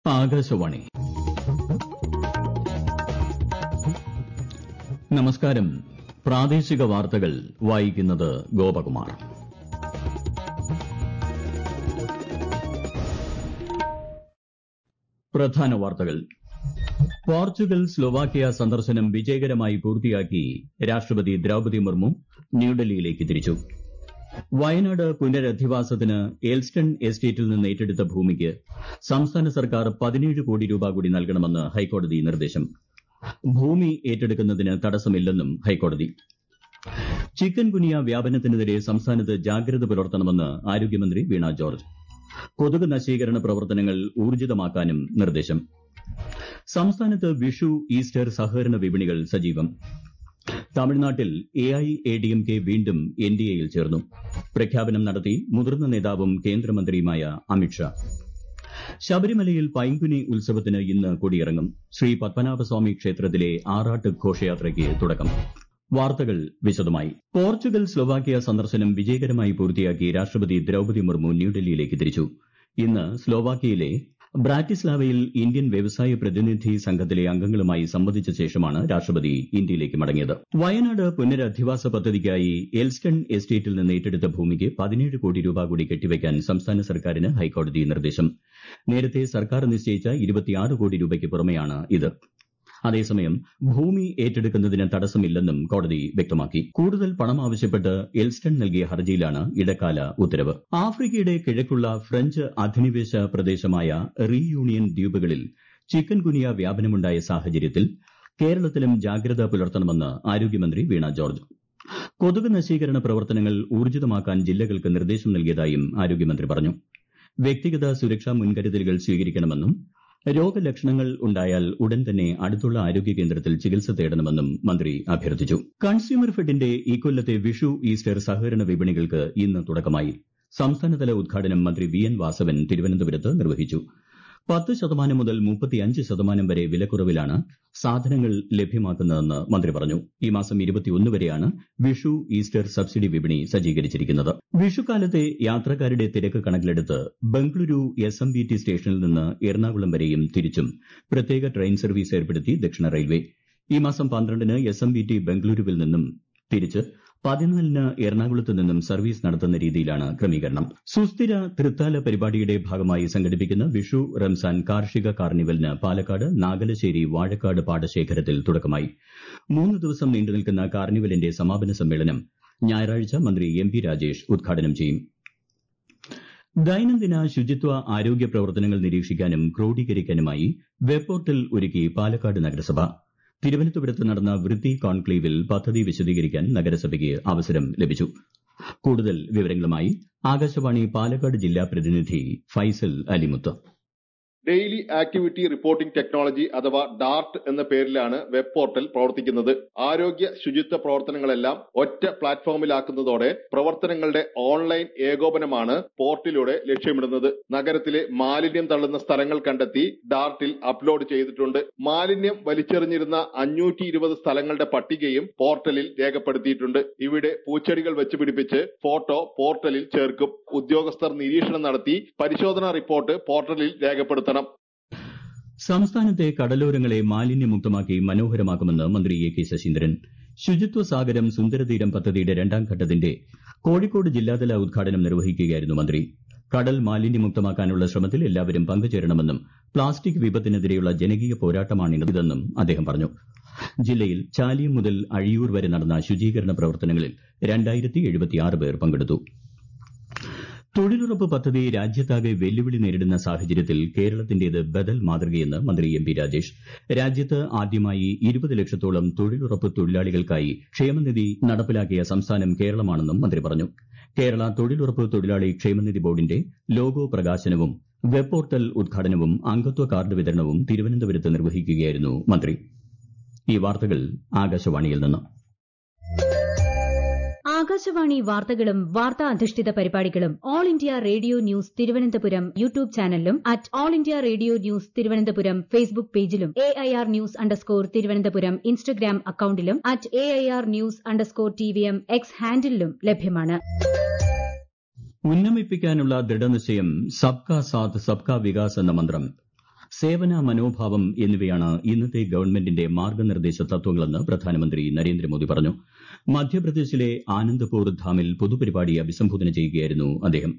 ആകാശവാണി നമസ്കാരം പ്രാദേശിക വാർത്തകൾ വായിക്കുന്നത് ഗോപകുമാർ പ്രധാന വാർത്തകൾ പോർച്ചുഗൽ സ്ലൊവാക്യ സന്ദർശനം വിജയകരമായി പൂർത്തിയാക്കി രാഷ്ട്രപതി ദ്രൌപദി മുർമു ന്യൂഡൽഹിയിലേക്ക് തിരിച്ചു വയനാട് പുനരധിവാസത്തിന് എൽസ്റ്റൺ എസ്റ്റേറ്റിൽ നിന്ന് ഏറ്റെടുത്ത ഭൂമിക്ക് സംസ്ഥാന സർക്കാർ പതിനേഴ് കോടി രൂപ കൂടി നൽകണമെന്ന് ഹൈക്കോടതി നിർദ്ദേശം ഭൂമി ഏറ്റെടുക്കുന്നതിന് തടസ്സമില്ലെന്നും ഹൈക്കോടതി ചിക്കൻ ഗുനിയ വ്യാപനത്തിനെതിരെ സംസ്ഥാനത്ത് ജാഗ്രത പുലർത്തണമെന്ന് ആരോഗ്യമന്ത്രി വീണ ജോർജ് കൊതുക് നശീകരണ പ്രവർത്തനങ്ങൾ ഊർജിതമാക്കാനും നിർദ്ദേശം സംസ്ഥാനത്ത് വിഷു ഈസ്റ്റർ സഹകരണ വിപണികൾ സജീവം തമിഴ്നാട്ടിൽ എഐഎഡിഎംകെ വീണ്ടും എൻഡിഎയിൽ ചേർന്നു പ്രഖ്യാപനം നടത്തി മുതിർന്ന നേതാവും കേന്ദ്രമന്ത്രിയുമായ അമിത്ഷാ ശബരിമലയിൽ പൈങ്കുനി ഉത്സവത്തിന് ഇന്ന് കൊടിയിറങ്ങും ശ്രീ പത്മനാഭസ്വാമി ക്ഷേത്രത്തിലെ ആറാട്ട് ഘോഷയാത്രയ്ക്ക് തുടക്കം വാർത്തകൾ വിശദമായി പോർച്ചുഗൽ സ്ലൊവാക്യ സന്ദർശനം വിജയകരമായി പൂർത്തിയാക്കി രാഷ്ട്രപതി ദ്രൌപദി മുർമു ന്യൂഡൽഹിയിലേക്ക് തിരിച്ചു ഇന്ന് സ്ലൊവാക്യയിലെ ബ്രാറ്റിസ്ലാവയിൽ ഇന്ത്യൻ വ്യവസായ പ്രതിനിധി സംഘത്തിലെ അംഗങ്ങളുമായി സംവദിച്ച ശേഷമാണ് രാഷ്ട്രപതി ഇന്ത്യയിലേക്ക് മടങ്ങിയത് വയനാട് പുനരധിവാസ പദ്ധതിക്കായി എൽസ്റ്റൺ എസ്റ്റേറ്റിൽ നിന്ന് ഏറ്റെടുത്ത ഭൂമിക്ക് പതിനേഴ് കോടി രൂപ കൂടി കെട്ടിവയ്ക്കാൻ സംസ്ഥാന സർക്കാരിന് ഹൈക്കോടതി നിർദ്ദേശം നേരത്തെ സർക്കാർ നിശ്ചയിച്ച ഇരുപത്തിയാറ് കോടി രൂപയ്ക്ക് പുറമെയാണ് ഇത് അതേസമയം ഭൂമി ഏറ്റെടുക്കുന്നതിന് തടസ്സമില്ലെന്നും കോടതി വ്യക്തമാക്കി കൂടുതൽ പണം ആവശ്യപ്പെട്ട് എൽസ്റ്റൺ നൽകിയ ഹർജിയിലാണ് ഇടക്കാല ഉത്തരവ് ആഫ്രിക്കയുടെ കിഴക്കുള്ള ഫ്രഞ്ച് അധിനിവേശ പ്രദേശമായ റീയൂണിയൻ ദ്വീപുകളിൽ ചിക്കൻ ഗുനിയ വ്യാപനമുണ്ടായ സാഹചര്യത്തിൽ കേരളത്തിലും ജാഗ്രത പുലർത്തണമെന്ന് ആരോഗ്യമന്ത്രി വീണ ജോർജ് കൊതുക് നശീകരണ പ്രവർത്തനങ്ങൾ ഊർജിതമാക്കാൻ ജില്ലകൾക്ക് നിർദ്ദേശം നൽകിയതായും ആരോഗ്യമന്ത്രി പറഞ്ഞു വ്യക്തിഗത സുരക്ഷാ മുൻകരുതലുകൾ സ്വീകരിക്കണമെന്നും രോഗലക്ഷണങ്ങൾ ഉണ്ടായാൽ ഉടൻ തന്നെ അടുത്തുള്ള ആരോഗ്യ കേന്ദ്രത്തിൽ ചികിത്സ തേടണമെന്നും മന്ത്രി അഭ്യർത്ഥിച്ചു കൺസ്യൂമർ ഫെഡിന്റെ ഇക്കൊല്ലത്തെ വിഷു ഈസ്റ്റർ സഹകരണ വിപണികൾക്ക് ഇന്ന് തുടക്കമായി സംസ്ഥാനതല ഉദ്ഘാടനം മന്ത്രി വി എൻ വാസവൻ തിരുവനന്തപുരത്ത് നിർവഹിച്ചു പത്ത് ശതമാനം മുതൽ മുപ്പത്തിയഞ്ച് ശതമാനം വരെ വിലക്കുറവിലാണ് സാധനങ്ങൾ ലഭ്യമാക്കുന്നതെന്ന് മന്ത്രി പറഞ്ഞു ഈ മാസം വരെയാണ് വിഷു ഈസ്റ്റർ സബ്സിഡി വിപണി സജ്ജീകരിച്ചിരിക്കുന്നത് വിഷുക്കാലത്തെ യാത്രക്കാരുടെ തിരക്ക് കണക്കിലെടുത്ത് Bengaluru S M B T സ്റ്റേഷനിൽ നിന്ന് എറണാകുളം വരെയും തിരിച്ചും പ്രത്യേക ട്രെയിൻ സർവീസ് ഏർപ്പെടുത്തി ദക്ഷിണ റെയിൽവേ ഈ മാസം പന്ത്രണ്ടിന് എസ് എം ബി ടി ബംഗളൂരുവിൽ നിന്നും തിരിച്ച് പതിനാലിന് എറണാകുളത്ത് നിന്നും സർവീസ് നടത്തുന്ന രീതിയിലാണ് ക്രമീകരണം സുസ്ഥിര തൃത്താല പരിപാടിയുടെ ഭാഗമായി സംഘടിപ്പിക്കുന്ന വിഷു റംസാൻ കാർഷിക കാർണിവലിന് പാലക്കാട് നാഗലശ്ശേരി വാഴക്കാട് പാടശേഖരത്തിൽ തുടക്കമായി മൂന്ന് ദിവസം നീണ്ടുനിൽക്കുന്ന കാർണിവലിന്റെ സമാപന സമ്മേളനം ഞായറാഴ്ച മന്ത്രി എം പി രാജേഷ് ഉദ്ഘാടനം ചെയ്യും ദൈനംദിന ശുചിത്വ ആരോഗ്യ പ്രവർത്തനങ്ങൾ നിരീക്ഷിക്കാനും ക്രോഡീകരിക്കാനുമായി വെബ് പോർട്ടൽ ഒരുക്കി പാലക്കാട് നഗരസഭ തിരുവനന്തപുരത്ത് നടന്ന വൃത്തി കോൺക്ലേവിൽ പദ്ധതി വിശദീകരിക്കാൻ നഗരസഭയ്ക്ക് അവസരം ലഭിച്ചു കൂടുതൽ വിവരങ്ങളുമായി ആകാശവാണി പാലക്കാട് ജില്ലാ പ്രതിനിധി Faisal Alimuthu daily activity reporting technology അഥവാ ഡാർട്ട് എന്ന പേരിലാണ് വെബ് പോർട്ടൽ പ്രവർത്തിക്കുന്നത് ആരോഗ്യ ശുചിത്വ പ്രവർത്തനങ്ങളെല്ലാം ഒറ്റ പ്ലാറ്റ്ഫോമിലാക്കുന്നതോടെ പ്രവർത്തനങ്ങളുടെ ഓൺലൈൻ ഏകോപനമാണ് പോർട്ടിലൂടെ ലക്ഷ്യമിടുന്നത് നഗരത്തിലെ മാലിന്യം തള്ളുന്ന സ്ഥലങ്ങൾ കണ്ടെത്തി ഡാർട്ടിൽ അപ്ലോഡ് ചെയ്തിട്ടുണ്ട് മാലിന്യം വലിച്ചെറിഞ്ഞിരുന്ന അഞ്ഞൂറ്റി ഇരുപത് സ്ഥലങ്ങളുടെ പട്ടികയും പോർട്ടലിൽ രേഖപ്പെടുത്തിയിട്ടുണ്ട് ഇവിടെ പൂച്ചെടികൾ വെച്ചുപിടിപ്പിച്ച് ഫോട്ടോ പോർട്ടലിൽ ചേർക്കും ഉദ്യോഗസ്ഥർ നിരീക്ഷണം നടത്തി പരിശോധനാ റിപ്പോർട്ട് പോർട്ടലിൽ രേഖപ്പെടുത്തണം സംസ്ഥാനത്തെ കടലോരങ്ങളെ മാലിന്യമുക്തമാക്കി മനോഹരമാക്കുമെന്ന് മന്ത്രി എ കെ ശശീന്ദ്രൻ ശുചിത്വ സാഗരം സുന്ദരതീരം പദ്ധതിയുടെ രണ്ടാം ഘട്ടത്തിന്റെ കോഴിക്കോട് ജില്ലാതല ഉദ്ഘാടനം നിർവഹിക്കുകയായിരുന്നു മന്ത്രി കടൽ മാലിന്യമുക്തമാക്കാനുള്ള ശ്രമത്തിൽ എല്ലാവരും പങ്കുചേരണമെന്നും പ്ലാസ്റ്റിക് വിപത്തിനെതിരെയുള്ള ജനകീയ പോരാട്ടമാണിതെന്നും അദ്ദേഹം പറഞ്ഞു ജില്ലയിൽ ചാലിയം മുതൽ അഴിയൂർ വരെ നടന്ന ശുചീകരണ പ്രവർത്തനങ്ങളിൽ പേർ പങ്കെടുത്തു തൊഴിലുറപ്പ് പദ്ധതി രാജ്യത്താകെ വെല്ലുവിളി നേരിടുന്ന സാഹചര്യത്തിൽ കേരളത്തിന്റേത് ബദൽ മാതൃകയെന്ന് മന്ത്രി എം പി രാജേഷ് രാജ്യത്ത് ആദ്യമായി ഇരുപത് ലക്ഷത്തോളം തൊഴിലുറപ്പ് തൊഴിലാളികൾക്കായി ക്ഷേമനിധി നടപ്പിലാക്കിയ സംസ്ഥാനം കേരളമാണെന്നും മന്ത്രി പറഞ്ഞു കേരള തൊഴിലുറപ്പ് തൊഴിലാളി ക്ഷേമനിധി ബോർഡിന്റെ ലോഗോ പ്രകാശനവും വെബ് പോർട്ടൽ ഉദ്ഘാടനവും അംഗത്വ കാർഡ് വിതരണവും തിരുവനന്തപുരത്ത് നിർവഹിക്കുകയായിരുന്നു മന്ത്രി ഈ വാർത്തകൾ ആകാശവാണിയിൽ നിന്ന് ആകാശവാണി വാർത്തകളും വാർത്താ അധിഷ്ഠിത പരിപാടികളും all India radio news Thiruvananthapuram YouTube ചാനലിലും at all India radio news Thiruvananthapuram Facebook പേജിലും A I R news underscore Thiruvananthapuram Instagram അക്കൌണ്ടിലും at A I R news underscore T V M X ഹാൻഡിലും ലഭ്യമാണ് ഉന്നമിപ്പിക്കാനുള്ള ദൃഢനിശ്ചയം സബ്കാ സാത്ത് സബ്കാ വികാസ് എന്ന മന്ത്രം സേവന മനോഭാവം എന്നിവയാണ് ഇന്നത്തെ ഗവൺമെന്റിന്റെ മാർഗ്ഗനിർദ്ദേശ തത്വങ്ങളെന്ന് പ്രധാനമന്ത്രി നരേന്ദ്രമോദി പറഞ്ഞു മധ്യപ്രദേശിലെ ആനന്ദ്പൂർ ധാമിൽ പൊതുപരിപാടിയെ അഭിസംബോധന ചെയ്യുകയായിരുന്നു അദ്ദേഹം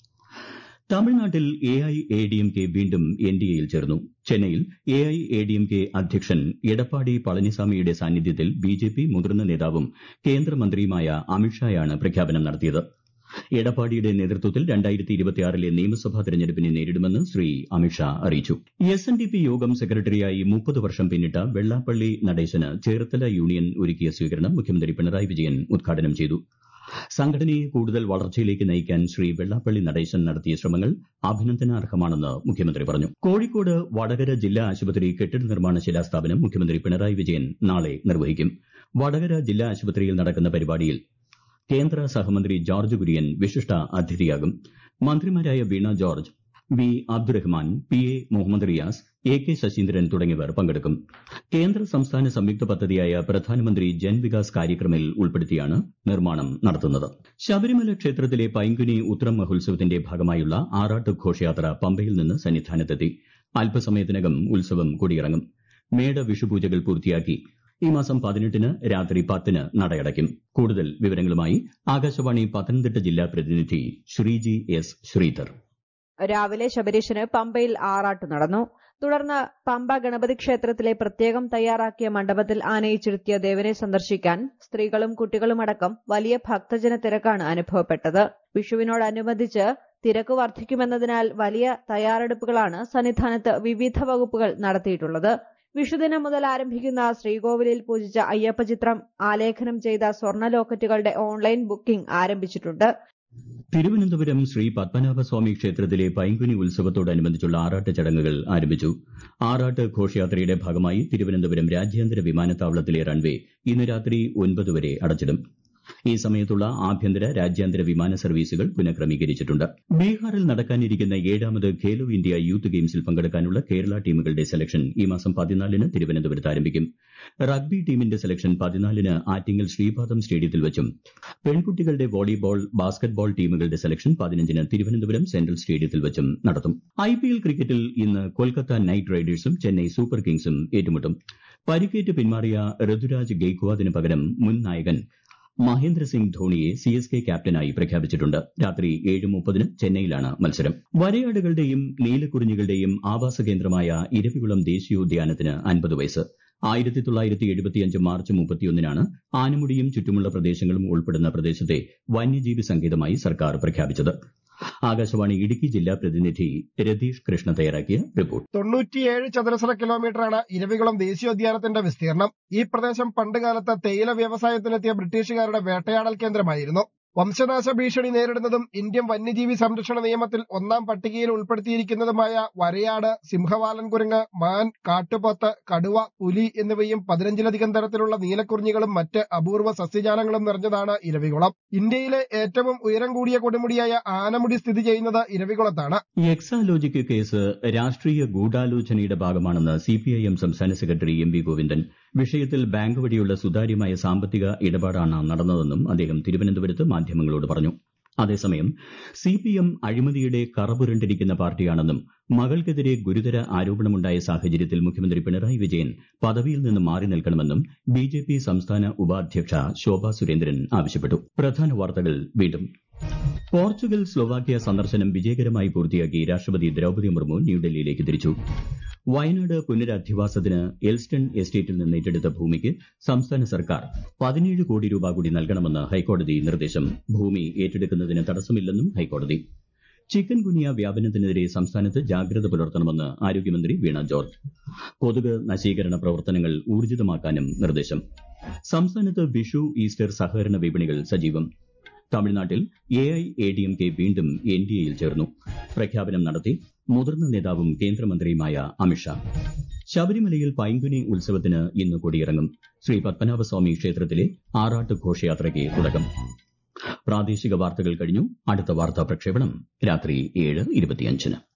തമിഴ്നാട്ടിൽ A I A D M K വീണ്ടും എൻ ഡി എയിൽ ചേർന്നു ചെന്നൈയിൽ A I A D M K അധ്യക്ഷൻ എടപ്പാടി പളനിസാമിയുടെ സാന്നിധ്യത്തിൽ ബി ജെ പി മുതിർന്ന നേതാവും കേന്ദ്രമന്ത്രിയുമായ അമിത്ഷായാണ് പ്രഖ്യാപനം നടത്തിയത് എടപ്പാടിയുടെ നേതൃത്വത്തിൽ രണ്ടായിരത്തി ഇരുപത്തിയാറിലെ നിയമസഭാ തെരഞ്ഞെടുപ്പിനെ നേരിടുമെന്ന് ശ്രീ അമിത്ഷാ അറിയിച്ചു എസ് എൻ ഡി പി യോഗം സെക്രട്ടറിയായി മുപ്പത് വർഷം പിന്നിട്ട വെള്ളാപ്പള്ളി നടേശന് ചേർത്തല യൂണിയൻ ഒരുക്കിയ സ്വീകരണം മുഖ്യമന്ത്രി പിണറായി വിജയൻ ഉദ്ഘാടനം ചെയ്തു സംഘടനയെ കൂടുതൽ വളർച്ചയിലേക്ക് നയിക്കാൻ ശ്രീ വെള്ളാപ്പള്ളി നടേശൻ നടത്തിയ ശ്രമങ്ങൾ അഭിനന്ദനാർഹമാണെന്ന് മുഖ്യമന്ത്രി പറഞ്ഞു കോഴിക്കോട് വടകര ജില്ലാ ആശുപത്രി കെട്ടിട നിർമ്മാണ ശിലാസ്ഥാപനം മുഖ്യമന്ത്രി പിണറായി വിജയൻ നാളെ നിർവഹിക്കും വടകര ജില്ലാ ആശുപത്രിയിൽ നടക്കുന്ന പരിപാടിയിൽ കേന്ദ്ര സഹമന്ത്രി ജോർജ് കുര്യൻ വിശിഷ്ട അതിഥിയാകും മന്ത്രിമാരായ Veena George V Abdurahman P A Muhammad Riyas A K Saseendran തുടങ്ങിയവർ പങ്കെടുക്കും കേന്ദ്ര സംസ്ഥാന സംയുക്ത പദ്ധതിയായ പ്രധാനമന്ത്രി ജൻ വികാസ് കാര്യക്രമിൽ ഉൾപ്പെടുത്തിയാണ് നിർമ്മാണം നടത്തുന്നത് ശബരിമല ക്ഷേത്രത്തിലെ പൈങ്കുനി ഉത്രം മഹോത്സവത്തിന്റെ ഭാഗമായുള്ള ആറാട്ട് ഘോഷയാത്ര പമ്പയിൽ നിന്ന് സന്നിധാനത്തെത്തി അല്പസമയത്തിനകം ഉത്സവം കൊടിയിറങ്ങും മേട വിഷുപൂജകൾ പൂർത്തിയാക്കി ഈ മാസം പതിനെട്ടിന് രാത്രി പത്തിന് നടയടയ്ക്കും കൂടുതൽ വിവരങ്ങളുമായി ആകാശവാണി പത്തനംതിട്ട ജില്ലാ പ്രതിനിധി ശ്രീജി എസ് ശ്രീധർ രാവിലെ ശബരീശന് പമ്പയിൽ ആറാട്ട് നടന്നു തുടർന്ന് പമ്പ ഗണപതി ക്ഷേത്രത്തിലെ പ്രത്യേകം തയ്യാറാക്കിയ മണ്ഡപത്തിൽ ആനയിച്ചിരുത്തിയ ദേവനെ സന്ദർശിക്കാൻ സ്ത്രീകളും കുട്ടികളുമടക്കം വലിയ ഭക്തജന തിരക്കാണ് അനുഭവപ്പെട്ടത് വിഷുവിനോടനുബന്ധിച്ച് തിരക്ക് വർദ്ധിക്കുമെന്നതിനാൽ വലിയ തയ്യാറെടുപ്പുകളാണ് സന്നിധാനത്ത് വിവിധ വകുപ്പുകൾ നടത്തിയിട്ടുള്ളത് വിഷുദിനം മുതൽ ആരംഭിക്കുന്ന ശ്രീകോവിലിൽ പൂജിച്ച അയ്യപ്പ ചിത്രം ആലേഖനം ചെയ്ത സ്വർണ്ണ ലോക്കറ്റുകളുടെ ഓൺലൈൻ ബുക്കിംഗ് ആരംഭിച്ചിട്ടുണ്ട് തിരുവനന്തപുരം ശ്രീ പത്മനാഭസ്വാമി ക്ഷേത്രത്തിലെ പൈങ്കുനി ഉത്സവത്തോടനുബന്ധിച്ചുള്ള ആറാട്ട് ചടങ്ങുകൾ ആരംഭിച്ചു ആറാട്ട് ഘോഷയാത്രയുടെ ഭാഗമായി തിരുവനന്തപുരം രാജ്യാന്തര വിമാനത്താവളത്തിലെ റൺവേ ഇന്ന് രാത്രി ഒൻപത് വരെ അടച്ചിടും ഈ സമയത്തുള്ള ആഭ്യന്തര രാജ്യാന്തര വിമാന സർവീസുകൾ പുനഃക്രമീകരിച്ചിട്ടുണ്ട് ബീഹാറിൽ നടക്കാനിരിക്കുന്ന ഏഴാമത് ഖേലോ ഇന്ത്യ യൂത്ത് ഗെയിംസിൽ പങ്കെടുക്കാനുള്ള കേരള ടീമുകളുടെ സെലക്ഷൻ ഈ മാസം പതിനാലിന് തിരുവനന്തപുരത്ത് ആരംഭിക്കും റഗ്ബി ടീമിന്റെ സെലക്ഷൻ പതിനാലിന് ആറ്റിങ്ങൽ ശ്രീപാദം സ്റ്റേഡിയത്തിൽ വെച്ചും പെൺകുട്ടികളുടെ വോളിബോൾ ബാസ്കറ്റ്ബോൾ ടീമുകളുടെ സെലക്ഷൻ പതിനഞ്ചിന് തിരുവനന്തപുരം സെൻട്രൽ സ്റ്റേഡിയത്തിൽ വെച്ചും നടത്തും ഐപിഎൽ ക്രിക്കറ്റിൽ ഇന്ന് കൊൽക്കത്ത നൈറ്റ് റൈഡേഴ്സും ചെന്നൈ സൂപ്പർ കിങ്സും ഏറ്റുമുട്ടും പരിക്കേറ്റ് പിന്മാറിയ ഋതുരാജ് ഗെയ്ക്വാദിന് പകരം മുൻ നായകൻ മഹേന്ദ്ര സിംഗ് ധോണിയെ സി എസ് കെ ക്യാപ്റ്റനായി പ്രഖ്യാപിച്ചിട്ടുണ്ട് രാത്രി ഏഴ് മുപ്പതിന് ചെന്നൈയിലാണ് മത്സരം വരയാടുകളുടെയും നീലക്കുറിഞ്ഞികളുടെയും ആവാസ കേന്ദ്രമായ ഇരവികുളം ദേശീയോദ്യാനത്തിന് അൻപത് വയസ്സ് ആയിരത്തി തൊള്ളായിരത്തി എഴുപത്തിയഞ്ച് മാർച്ച് മുപ്പത്തിയൊന്നിനാണ് ആനമുടിയും ചുറ്റുമുള്ള പ്രദേശങ്ങളും ഉൾപ്പെടുന്ന പ്രദേശത്തെ വന്യജീവി സങ്കേതമായി സർക്കാർ പ്രഖ്യാപിച്ചത് ആകാശവാണി ഇടുക്കി ജില്ലാ പ്രതിനിധി രതീഷ് കൃഷ്ണ തയ്യാറാക്കിയ റിപ്പോർട്ട് തൊണ്ണൂറ്റിയേഴ് ചതുരശ്ര കിലോമീറ്ററാണ് ഇരവികുളം ദേശീയോദ്യാനത്തിന്റെ വിസ്തീർണം ഈ പ്രദേശം പണ്ടുകാലത്ത് തേയില വ്യവസായത്തിനെത്തിയ ബ്രിട്ടീഷുകാരുടെ വേട്ടയാടൽ കേന്ദ്രമായിരുന്നു വംശനാശ ഭീഷണി നേരിടുന്നതും ഇന്ത്യൻ വന്യജീവി സംരക്ഷണ നിയമത്തിൽ ഒന്നാം പട്ടികയിൽ ഉൾപ്പെടുത്തിയിരിക്കുന്നതുമായ വരയാട് സിംഹവാലൻ കുരങ്ങ് മാൻ കാട്ടുപോത്ത് കടുവ പുലി എന്നിവയും പതിനഞ്ചിലധികം തരത്തിലുള്ള നീലക്കുറിഞ്ഞികളും മറ്റ് അപൂർവ സസ്യജാലങ്ങളും നിറഞ്ഞതാണ് ഇരവികുളം ഇന്ത്യയിലെ ഏറ്റവും ഉയരം കൂടിയ കൊടുമുടിയായ ആനമുടി സ്ഥിതി ചെയ്യുന്നത് ഇരവികുളത്താണ് എക്സാലോജിക് കേസ് രാഷ്ട്രീയ ഗൂഢാലോചനയുടെ ഭാഗമാണെന്ന് സിപിഐഎം സംസ്ഥാന സെക്രട്ടറി എം വി ഗോവിന്ദൻ വിഷയത്തിൽ ബാങ്ക് വഴിയുള്ള സുതാര്യമായ സാമ്പത്തിക ഇടപാടാണ് നടന്നതെന്നും അദ്ദേഹം തിരുവനന്തപുരത്ത് മാധ്യമങ്ങളോട് പറഞ്ഞു അതേസമയം സിപിഎം അഴിമതിയുടെ കറപുരണ്ടിരിക്കുന്ന പാർട്ടിയാണെന്നും മകൾക്കെതിരെ ഗുരുതര ആരോപണമുണ്ടായ സാഹചര്യത്തിൽ മുഖ്യമന്ത്രി പിണറായി വിജയൻ പദവിയിൽ നിന്ന് മാറി നിൽക്കണമെന്നും ബിജെപി സംസ്ഥാന ഉപാധ്യക്ഷ ശോഭാ സുരേന്ദ്രൻ ആവശ്യപ്പെട്ടു പ്രധാന വാർത്തകൾ വീണ്ടും പോർച്ചുഗൽ സ്ലൊവാക്യ സന്ദർശനം വിജയകരമായി പൂർത്തിയാക്കി രാഷ്ട്രപതി ദ്രൌപദി മുർമു ന്യൂഡൽഹിയിലേക്ക് തിരിച്ചു വയനാട് പുനരധിവാസത്തിന് എൽസ്റ്റൺ എസ്റ്റേറ്റിൽ നിന്ന് ഏറ്റെടുത്ത ഭൂമിക്ക് സംസ്ഥാന സർക്കാർ പതിനേഴ് കോടി രൂപ കൂടി നൽകണമെന്ന് ഹൈക്കോടതി നിർദ്ദേശം ഭൂമി ഏറ്റെടുക്കുന്നതിന് തടസ്സമില്ലെന്നും ഹൈക്കോടതി ചിക്കൻ ഗുനിയ വ്യാപനത്തിനെതിരെ സംസ്ഥാനത്ത് ജാഗ്രത പുലർത്തണമെന്ന് ആരോഗ്യമന്ത്രി വീണ ജോർജ് കൊതുക് നശീകരണ പ്രവർത്തനങ്ങൾ ഊർജിതമാക്കാനും നിർദ്ദേശം സംസ്ഥാനത്ത് വിഷു ഈസ്റ്റർ സഹകരണ വിപണികൾ സജീവം തമിഴ്നാട്ടിൽ A I A D M K വീണ്ടും എൻ ഡി എയിൽ ചേർന്നു പ്രഖ്യാപനം നടത്തി മുതിർന്ന നേതാവും കേന്ദ്രമന്ത്രിയുമായ അമിത്ഷാ ശബരിമലയിൽ പൈങ്കുനി ഉത്സവത്തിന് ഇന്ന് കൊടിയിറങ്ങും ശ്രീ പത്മനാഭസ്വാമി ക്ഷേത്രത്തിലെ ആറാട്ട് ഘോഷയാത്രയ്ക്ക് തുടക്കം പ്രാദേശിക വാർത്തകൾ കഴിഞ്ഞു അടുത്ത വാർത്താ പ്രക്ഷേപണം രാത്രി ഏഴ് ഇരുപത്തിയഞ്ചിന്